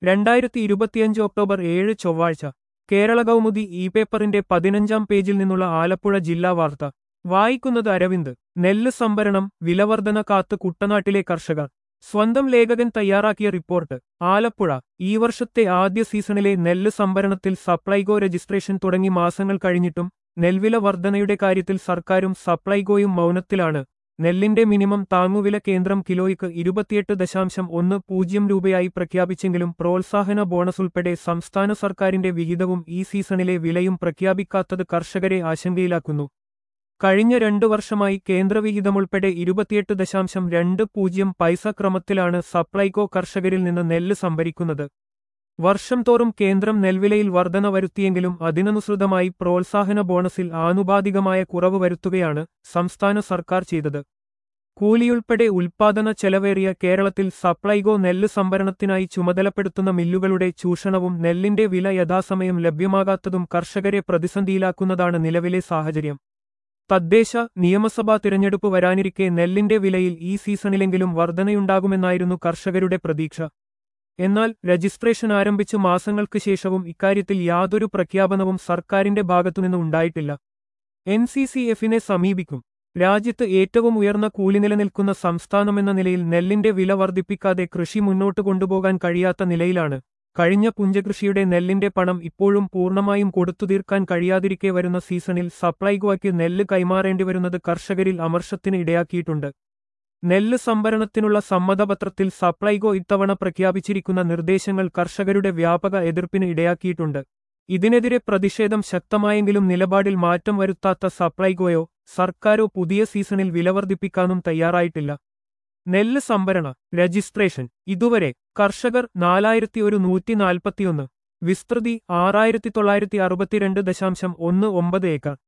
രണ്ടായിരത്തി ഇരുപത്തിയഞ്ച് ഒക്ടോബർ ഏഴ് ചൊവ്വാഴ്ച കേരള കൗമുദി ഇ പേപ്പറിന്റെ പതിനഞ്ചാം പേജിൽ നിന്നുള്ള ആലപ്പുഴ ജില്ലാ വാർത്ത വായിക്കുന്നത് അരവിന്ദ് നെല്ല് സംഭരണം വിലവർധന കാത്ത് കുട്ടനാട്ടിലെ കർഷകർ സ്വന്തം ലേഖകൻ തയ്യാറാക്കിയ റിപ്പോർട്ട് ആലപ്പുഴ ഈ വർഷത്തെ ആദ്യ സീസണിലെ നെല്ല് സംഭരണത്തിൽ സപ്ലൈകോ രജിസ്ട്രേഷൻ തുടങ്ങി മാസങ്ങൾ കഴിഞ്ഞിട്ടും നെൽവില വർധനയുടെ കാര്യത്തിൽ സർക്കാരും സപ്ലൈകോയും മൗനത്തിലാണ് നെല്ലിന്റെ മിനിമം താങ്ങുവില കേന്ദ്രം കിലോയ്ക്ക് ഇരുപത്തിയെട്ട് ദശാംശം ഒന്ന് പൂജ്യം രൂപയായി പ്രഖ്യാപിച്ചെങ്കിലും പ്രോത്സാഹന ബോണസ് ഉൾപ്പെടെ സംസ്ഥാന സർക്കാരിന്റെ വിഹിതവും ഈ സീസണിലെ വിലയും പ്രഖ്യാപിക്കാത്തത് കർഷകരെ ആശങ്കയിലാക്കുന്നു കഴിഞ്ഞ രണ്ടു വർഷമായി കേന്ദ്രവിഹിതമുൾപ്പെടെ ഇരുപത്തിയെട്ട് ദശാംശം രണ്ട് പൂജ്യം പൈസ ക്രമത്തിലാണ് സപ്ലൈകോ കർഷകരിൽ നിന്ന് നെല്ല് സംഭരിക്കുന്നത് വർഷം തോറും കേന്ദ്രം നെൽവിലയിൽ വർധന വരുത്തിയെങ്കിലും അതിനനുസൃതമായി പ്രോത്സാഹന ബോണസിൽ ആനുപാതികമായ കുറവ് വരുത്തുകയാണ് സംസ്ഥാന സർക്കാർ ചെയ്തത് കൂലിയുൾപ്പെടെ ഉൽപാദന ചെലവേറിയ കേരളത്തിൽ സപ്ലൈകോ നെല്ല് സംഭരണത്തിനായി ചുമതലപ്പെടുത്തുന്ന മില്ലുകളുടെ ചൂഷണവും നെല്ലിന്റെ വില യഥാസമയം ലഭ്യമാകാത്തതും കർഷകരെ പ്രതിസന്ധിയിലാക്കുന്നതാണ് നിലവിലെ സാഹചര്യം തദ്ദേശ നിയമസഭാ തിരഞ്ഞെടുപ്പ് വരാനിരിക്കെ നെല്ലിന്റെ വിലയിൽ ഈ സീസണിലെങ്കിലും വർധനയുണ്ടാകുമെന്നായിരുന്നു കർഷകരുടെ പ്രതീക്ഷ എന്നാൽ രജിസ്ട്രേഷൻ ആരംഭിച്ച് മാസങ്ങൾക്ക് ശേഷവും ഇക്കാര്യത്തിൽ യാതൊരു പ്രഖ്യാപനവും സർക്കാരിന്റെ ഭാഗത്തുനിന്ന് ഉണ്ടായിട്ടില്ല എൻ സി സി എഫിനെ സമീപിക്കും രാജ്യത്ത് ഏറ്റവും ഉയർന്ന കൂലി നിലനിൽക്കുന്ന സംസ്ഥാനമെന്ന നിലയിൽ നെല്ലിന്റെ വില വർദ്ധിപ്പിക്കാതെ കൃഷി മുന്നോട്ട് കൊണ്ടുപോകാൻ കഴിയാത്ത നിലയിലാണ് കഴിഞ്ഞ പുഞ്ചകൃഷിയുടെ നെല്ലിന്റെ പണം ഇപ്പോഴും പൂർണ്ണമായും കൊടുത്തു തീർക്കാൻ കഴിയാതിരിക്കെ വരുന്ന സീസണിൽ സപ്ലൈകോയ്ക്ക് നെല്ല് കൈമാറേണ്ടി വരുന്നത് കർഷകരിൽ അമർഷത്തിന് ഇടയാക്കിയിട്ടുണ്ട് നെല്ല് സംഭരണത്തിനുള്ള സമ്മതപത്രത്തിൽ സപ്ലൈകോ ഇത്തവണ പ്രഖ്യാപിച്ചിരിക്കുന്ന നിർദ്ദേശങ്ങൾ കർഷകരുടെ വ്യാപക എതിർപ്പിന് ഇടയാക്കിയിട്ടുണ്ട് ഇതിനെതിരെ പ്രതിഷേധം ശക്തമായെങ്കിലും നിലപാടിൽ മാറ്റം വരുത്താത്ത സപ്ലൈകോയോ സർക്കാരോ പുതിയ സീസണിൽ വില വർദ്ധിപ്പിക്കാനും തയ്യാറായിട്ടില്ല നെല്ല് സംഭരണ രജിസ്ട്രേഷൻ ഇതുവരെ കർഷകർ നാലായിരത്തി ഒരു നൂറ്റി നാൽപ്പത്തിയൊന്ന് വിസ്തൃതി ആറായിരത്തി തൊള്ളായിരത്തി അറുപത്തിരണ്ട് ദശാംശം ഒന്ന് ഒമ്പത് ഏക്കർ